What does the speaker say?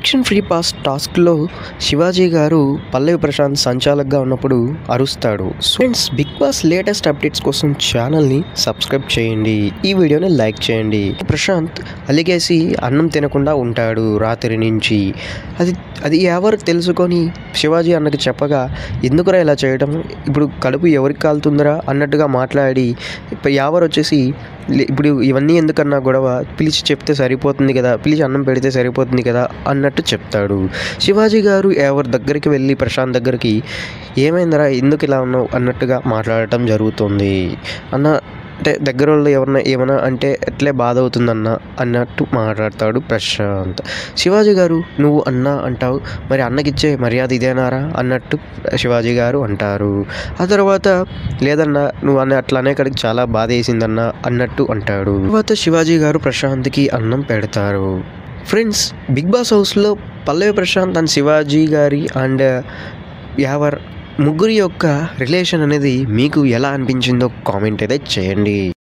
action free pass టాస్క్లో శివాజీ గారు పల్లవి ప్రశాంత్ సంచాలకుగా ఉన్నప్పుడు అరుస్తాడు friends Bigg Boss latest updates కోసం ఛానల్ని సబ్స్క్రైబ్ చేయండి ఈ వీడియోని లైక్ చేయండి ప్రశాంత్ అలిగేసి అన్నం తినకుండా ఉంటాడు రాత్రి నుంచి అది అది ఎవరు తెలుసుకొని శివాజీ అన్నకి చెప్పగా ఎందుకురా ఇలా చేయడం ఇప్పుడు కడుపు ఎవరికి కాలుతుందిరా అన్నట్టుగా మాట్లాడి ఇప్పుడు ఎవరు వచ్చేసి "లే- ఇప్పుడు ఇవన్నీ ఎందుకన్నా గొడవ పిలిచి చెప్తే సరిపోతుంది కదా పిలిచి అన్నం పెడితే సరిపోతుంది కదా అన్నట్టు చెప్తాడు శివాజీ గారు ఎవరి దగ్గరికి వెళ్ళి ప్రశాంత్ దగ్గరికి ఏమైందిరా ఎందుకు ఇలా ఉన్నావు అన్నట్టుగా మాట్లాడటం జరుగుతుంది అన్న అంటే దగ్గర వాళ్ళు ఎవరన్నా ఏమన్నా అంటే ఎట్లే బాధ అవుతుందన్న అన్నట్టు మాట్లాడతాడు ప్రశాంత్ శివాజీ గారు నువ్వు అన్న అంటావు మరి అన్నకిచ్చే మర్యాద ఇదేనారా అన్నట్టు శివాజీ గారు అంటారు ఆ తర్వాత లేదన్నా నువ్వు అన్న అట్లా అనే కాడికి చాలా బాధ వేసిందన్న అన్నట్టు అంటాడు తర్వాత శివాజీ గారు ప్రశాంత్కి అన్నం పెడతారు ఫ్రెండ్స్ బిగ్ బాస్ హౌస్లో పల్లవి ప్రశాంత్ అండ్ శివాజీ గారి అండ్ యావర్ ముగ్గురి యొక్క రిలేషన్ అనేది మీకు ఎలా అనిపించిందో కామెంట్ అయితే చేయండి